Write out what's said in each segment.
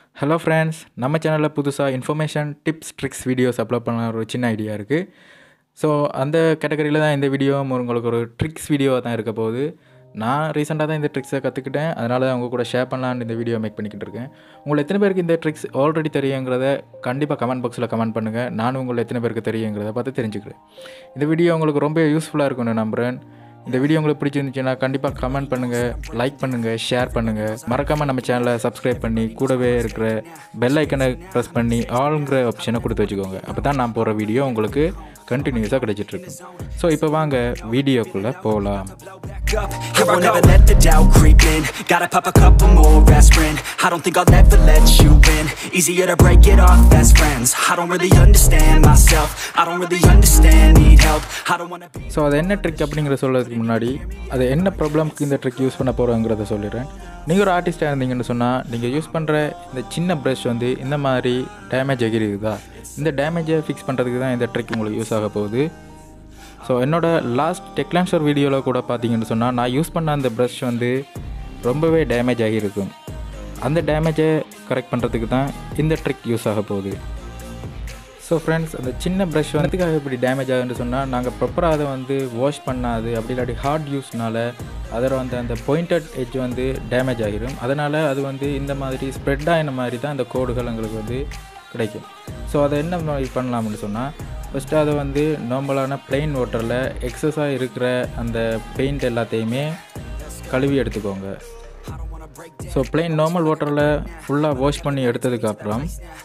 Hello friends நம்ம சேனலில் புதுசாக information tips tricks videos upload பண்ண ஒரு சின்ன ஐடியா இருக்குது ஸோ அந்த கேட்டகரியில் தான் இந்த வீடியோ உங்களுக்கு ஒரு ட்ரிக்ஸ் வீடியோவாக தான் இருக்க போகுது நான் ரீசெண்டாக தான் இந்த ட்ரிக்ஸை கற்றுக்கிட்டேன் அதனால் தான் அவங்க கூட ஷேர் பண்ணலான்னு இந்த வீடியோ மேக் பண்ணிக்கிட்டு இருக்கேன் உங்களை எத்தனை பேருக்கு இந்த ட்ரிக்ஸ் ஆல்ரெடி தெரியுங்கிறத கண்டிப்பாக கமெண்ட் பாக்ஸில் கமெண்ட் பண்ணுங்கள் நானும் உங்களை எத்தனை பேருக்கு தெரியுங்கிறத பார்த்து தெரிஞ்சுக்கிறேன் இந்த வீடியோ உங்களுக்கு ரொம்ப யூஸ்ஃபுல்லாக இருக்கும்னு நம்புகிறேன் இந்த வீடியோ உங்களுக்கு பிடிச்சிருந்துச்சுன்னா கண்டிப்பாக கமெண்ட் பண்ணுங்கள் லைக் பண்ணுங்கள் ஷேர் பண்ணுங்கள் மறக்காமல் நம்ம சேனலை சப்ஸ்கிரைப் பண்ணி கூடவே இருக்கிற பெல் ஐக்கனை ப்ரெஸ் பண்ணி ஆளுங்கிற ஆப்ஷனை கொடுத்து வச்சுக்கோங்க அப்போ தான் நான் போகிற வீடியோ உங்களுக்கு கண்டினியூஸாக கிடைச்சிட்ருக்கும் ஸோ இப்போ வாங்க வீடியோக்குள்ளே போகலாம் up. I won't ever let the doubt creep in. Gotta pop a couple more aspirin. I don't think I'll ever let you in. Easier to break it off best friends. I don't really understand myself. I don't really understand, need help. I don't wanna be. So அது என்ன trick அப்படிங்கிறத சொல்கிறதுக்கு முன்னாடி அது என்ன ப்ராப்ளம்க்கு இந்த trick use பண்ண போகிறோங்கிறத சொல்லிடுறேன் நீங்கள் ஒரு ஆர்டிஸ்ட்டாக இருந்தீங்கன்னு சொன்னால் நீங்கள் யூஸ் பண்ணுற இந்த சின்ன ப்ரஷ் வந்து இந்த மாதிரி டேமேஜ் ஆகிருக்குதா இந்த டேமேஜை ஃபிக்ஸ் பண்ணுறதுக்கு தான் இந்த ட்ரிக் உங்களுக்கு யூஸ் ஆக போகுது ஸோ என்னோடய லாஸ்ட் டெக்லான்ஷர் வீடியோவில் கூட பார்த்தீங்கன்னு சொன்னால் நான் யூஸ் பண்ண அந்த ப்ரஷ் வந்து ரொம்பவே டேமேஜ் ஆகியிருக்கும் அந்த டேமேஜை கரெக்ட் பண்ணுறதுக்கு தான் இந்த ட்ரிக் யூஸ் ஆக போகுது ஸோ ஃப்ரெண்ட்ஸ் அந்த சின்ன ப்ரஷ் வந்துக்காக இப்படி டேமேஜ் ஆகுதுன்னு சொன்னால் நாங்கள் ப்ராப்பராக அதை வந்து வாஷ் பண்ணாது அப்படி இல்லாட்டி ஹார்ட் யூஸ்னால அதில் வந்து அந்த பாயிண்டட் எட்ஜ் வந்து டேமேஜ் ஆகிரும் அதனால் அது வந்து இந்த மாதிரி ஸ்ப்ரெட் ஆகின மாதிரி தான் அந்த கோடுகள் எங்களுக்கு வந்து கிடைக்கும் ஸோ அதை என்ன மாதிரி பண்ணலாம்னு சொன்னால் ஃபஸ்ட்டு அதை வந்து நார்மலான plain வாட்டரில் எக்ஸஸாக இருக்கிற அந்த பெயிண்ட் எல்லாத்தையுமே கழுவி எடுத்துக்கோங்க ஸோ plain நார்மல் வாட்டரில் ஃபுல்லாக வாஷ் பண்ணி எடுத்ததுக்கப்புறம்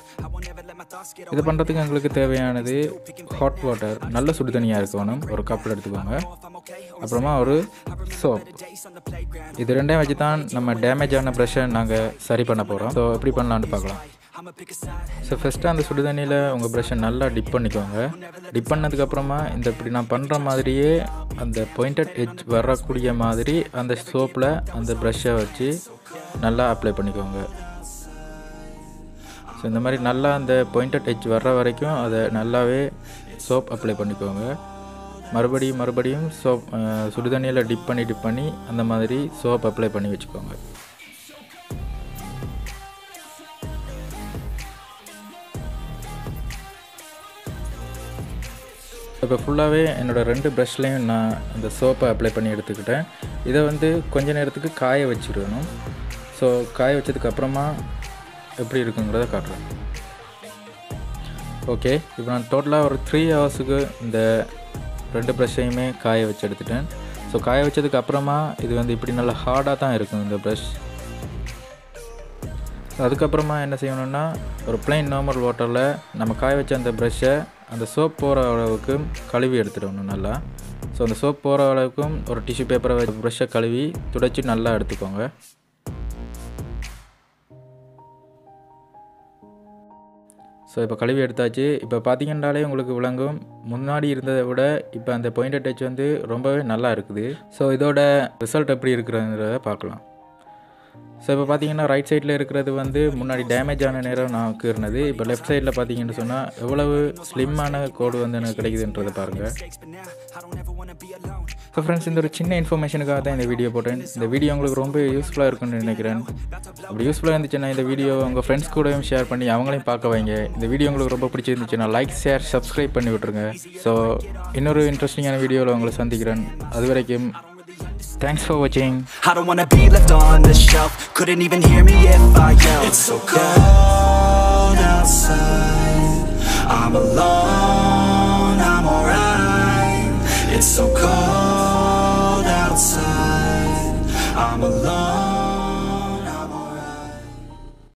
இது பண்ணுறதுக்கு எங்களுக்கு தேவையானது ஹாட் வாட்டர் நல்ல சுடு தண்ணியாக இருக்கணும் ஒரு கப்பில் எடுத்துக்கோங்க அப்புறமா ஒரு சோப் இது ரெண்டையும் வச்சு தான் நம்ம டேமேஜ் ஆன ப்ரெஷ்ஷை நாங்கள் சரி பண்ண போகிறோம் ஸோ எப்படி பண்ணலான்னு பார்க்கலாம் ஸோ ஃபஸ்ட்டு அந்த சுடு தண்ணியில் உங்கள் ப்ரெஷ்ஷை நல்லா டிப் பண்ணிக்கோங்க டிப் பண்ணதுக்கப்புறமா இந்த இப்படி நான் பண்ணுற மாதிரியே அந்த பாயிண்டட் எட்ஜ் வரக்கூடிய மாதிரி அந்த சோப்பில் அந்த ப்ரெஷ்ஷை வச்சு நல்லா அப்ளை பண்ணிக்கோங்க ஸோ இந்த மாதிரி நல்லா அந்த பாயிண்டட் எட்ஜ் வர்ற வரைக்கும் அதை நல்லாவே சோப் அப்ளை பண்ணிக்கோங்க மறுபடியும் மறுபடியும் சோப் சுடுதண்ணியில் டிப் பண்ணி டிப் பண்ணி அந்த மாதிரி சோப் அப்ளை பண்ணி வச்சுக்கோங்க இப்போ ஃபுல்லாகவே என்னோடய ரெண்டு ப்ரஷ்லேயும் நான் அந்த சோப்பை அப்ளை பண்ணி எடுத்துக்கிட்டேன் இதை வந்து கொஞ்ச நேரத்துக்கு காய வச்சிடணும் ஸோ காய வச்சதுக்கப்புறமா எப்படி இருக்குங்கிறத காட்டுறேன் ஓகே இப்போ நான் டோட்டலாக ஒரு த்ரீ ஹவர்ஸுக்கு இந்த ரெண்டு ப்ரஷ்ஷையுமே காய வச்சு எடுத்துட்டேன் ஸோ காய வச்சதுக்கு அப்புறமா இது வந்து இப்படி நல்லா ஹார்டாக தான் இருக்கும் இந்த ப்ரஷ் அதுக்கப்புறமா என்ன செய்யணும்னா ஒரு plain நார்மல் வாட்டரில் நம்ம காய வச்ச அந்த ப்ரஷ்ஷை அந்த சோப் போகிற அளவுக்கு கழுவி எடுத்துடணும் நல்லா ஸோ அந்த சோப் போகிற அளவுக்கும் ஒரு டிஷ்யூ பேப்பரை வச்சு ப்ரஷ்ஷை கழுவி துடைச்சி நல்லா எடுத்துக்கோங்க ஸோ இப்போ கழுவி எடுத்தாச்சு இப்போ பார்த்தீங்கன்னாலே உங்களுக்கு விளங்கும் முன்னாடி இருந்ததை விட இப்போ அந்த பாயிண்ட் டச் வந்து ரொம்பவே நல்லா இருக்குது ஸோ இதோட ரிசல்ட் எப்படி இருக்கிறத பார்க்கலாம் ஸோ இப்போ பார்த்தீங்கன்னா ரைட் சைடில் இருக்கிறது வந்து முன்னாடி டேமேஜ் ஆன நேரம் நமக்கு இருந்தது இப்போ லெஃப்ட் சைடில் பார்த்தீங்கன்னு சொன்னால் எவ்வளவு ஸ்லிம்மான கோடு வந்து எனக்கு கிடைக்குதுன்றதை பாருங்கள் ஸோ ஃப்ரெண்ட்ஸ் இந்த ஒரு சின்ன இன்ஃபர்மேஷனுக்காக தான் இந்த வீடியோ போட்டேன் இந்த வீடியோ உங்களுக்கு ரொம்ப யூஸ்ஃபுல்லாக இருக்கும்னு நினைக்கிறேன் அப்படி யூஸ்ஃபுல்லாக இருந்துச்சுன்னா இந்த வீடியோ உங்கள் ஃப்ரெண்ட்ஸ் கூடயும் ஷேர் பண்ணி அவங்களையும் பார்க்க வைங்க இந்த வீடியோ உங்களுக்கு ரொம்ப பிடிச்சிருந்துச்சுன்னா லைக் ஷேர் சப்ஸ்கிரைப் பண்ணி விட்ருங்க ஸோ இன்னொரு இன்ட்ரெஸ்டிங்கான வீடியோவில் உங்களை சந்திக்கிறேன் அது வரைக்கும் தேங்க்ஸ் ஃபார் வாட்சிங் I don't wanna be left on the shelf. Couldn't even hear me if I yelled. It's so cold outside. I'm alone, I'm alright. It's so cold outside. I'm alone.